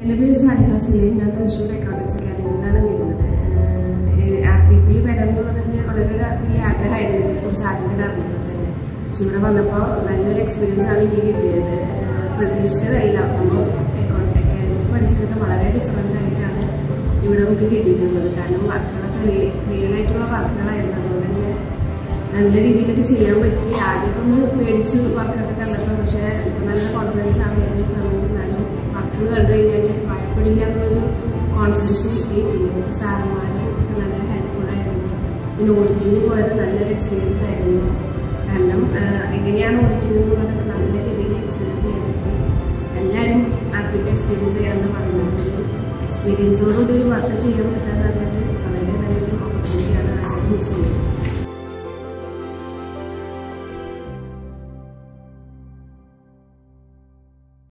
എൻ്റെ പേര് സാനിഹ സലീം ഞാൻ തൃശ്ശൂർ എക്കണോമിക്സ് അക്കാദമിയിൽ നിന്നാണ് വരുന്നത് ആപ്പിൽ വരാനുള്ളത് തന്നെ വളരെ ഒരു വലിയ ആഗ്രഹമായിരുന്നു ഇതിനെക്കുറിച്ച് ആദ്യം തന്നെ അറിഞ്ഞപ്പോൾ തന്നെ പക്ഷെ ഇവിടെ വന്നപ്പോൾ നല്ലൊരു എക്സ്പീരിയൻസ് ആണ് എനിക്ക് കിട്ടിയത് ഏഹ് പ്രതീക്ഷിച്ചതല്ല നമ്മൾ അക്കാദമിയിൽ പഠിച്ചതൊക്കെ വളരെ ഡിഫറെൻ്റ് ആയിട്ടാണ് ഇവിടെ നമുക്ക് കിട്ടിയിട്ടുള്ളത് കാരണം വർക്കുകളൊക്കെ റിയൽ ആയിട്ടുള്ള വർക്കുകളായിരുന്നു അതുകൊണ്ട് തന്നെ നല്ല രീതിയിലൊക്കെ ചെയ്യാൻ പറ്റി ആദ്യമൊക്കെ ഒന്ന് പേടിച്ചു വർക്കൊക്കെ കണ്ടപ്പോൾ പക്ഷേ ഇപ്പം നല്ല കോൺഫിഡൻസ് ആണ് ഏതൊരു ഫിലിമിൽ നിന്നാലും വർക്കുകൾ കണ്ടു കഴിഞ്ഞാൽ ഭയപ്പെടില്ല എന്നുള്ളൊരു കോൺഫിഡൻസ് കിട്ടി പിന്നെ ഇവിടുത്തെ സാറന്മാരും ഒക്കെ നല്ല ഹെൽപ്ഫുൾ ആയിരുന്നു പിന്നെ ഓഡിറ്റിങ്ങിന് പോയത് നല്ലൊരു എക്സ്പീരിയൻസ് ആയിരുന്നു കാരണം ആഹ്, എങ്ങനെയാണ് ഓഡിറ്റിംഗ് എന്നുള്ളതൊക്കെ നല്ല രീതിയിൽ എക്സ്പീരിയൻസ് ചെയ്യാൻ പറ്റി എല്ലാവരും ആപ്പിൻ്റെ എക്സ്പീരിയൻസ് ചെയ്യണമെന്ന് പറയുന്നത് ഒരു എക്സ്പീരിയൻസോടുകൂടി ഒരു വർക്ക് ചെയ്യാൻ പറ്റുക എന്നുള്ളത് വളരെ നല്ലൊരു ഓപ്പർച്യൂണിറ്റിയാണ് ആരും മിസ്